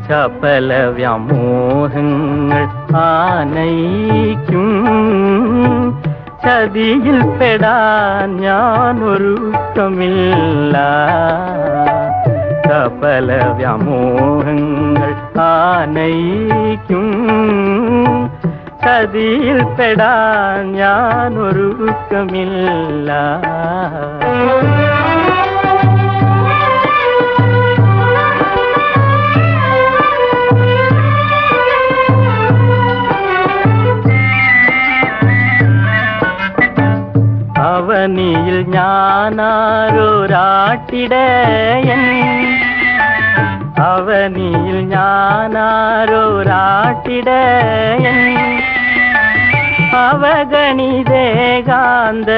ചപല വ്യാമോഹങ്ങൾ ആനയിക്കും ചതിയിൽ പെടാൻ ഞാനൊരുക്കമില്ല ചപല വ്യാമോഹങ്ങൾ ആനയിക്കും ചതിയിൽ പെടാൻ ഞാനൊരുക്കമില്ല അവനിയിൽ ഞാനാരോരാട്ടിടയൻ അവനിയിൽ ഞാനാരോരാട്ടിടയൻ അവഗണിതേകാന്ത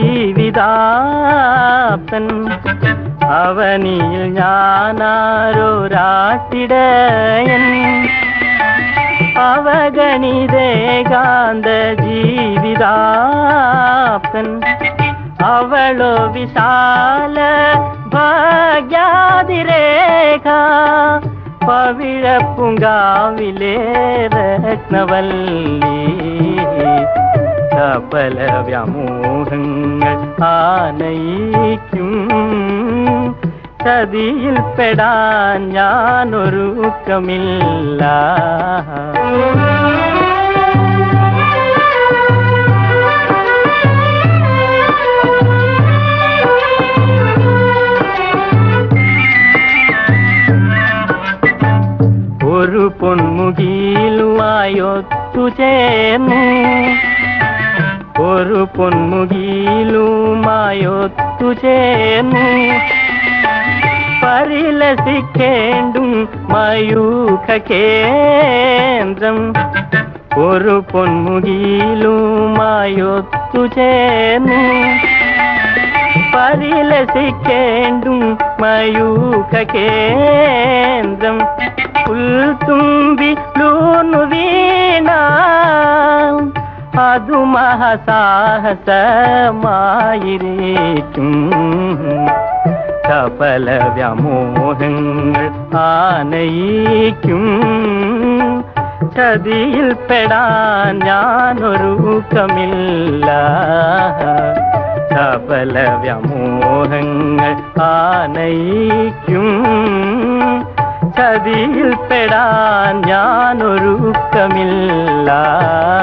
ജീവിതാപ്തൻ അവനിയിൽ ഞാനാരോരാട്ടിടയൻ അവഗണിതേകാന്ത ജീവിതാപ്തൻ അവളോ വിശാല ഭാഗ്യാതിരേഖ പവിഴപ്പുങ്കാവിലെ രത്നവല്ലി സഫല വ്യാമോഹങ്ങൾ ആനയിക്കും ചതിയിൽ പെടാൻ ഞാനൊരുക്കമില്ല ഒരു പൊന്മുകിയിലുമായൊത്തു ചേർന്നു ഒരു പൊന്മുകിയിലുമായൊത്തു ചേർന്നു പരിലസിക്കേണ്ടും മയൂഖ കേന്ദ്രം ഒരു പൊന്മുകിയിലുമായൊത്തു ചേർന്നു പരിലസിക്കേണ്ടും മയൂഖ കേന്ദ്രം പുൽത്തുമ്പി ലൂർന്നു വീണ അതു മഹസാഹസമായിരിക്കും സഫല വ്യാമോഹങ്ങൾ ആനയിക്കും ചതിയിൽ പെടാൻ ഞാനൊരുക്കമില്ല സഫല വ്യാമോഹങ്ങൾ ആനയിക്കും ചതിയിൽ പെടാൻ ഞാനൊരുക്കമില്ല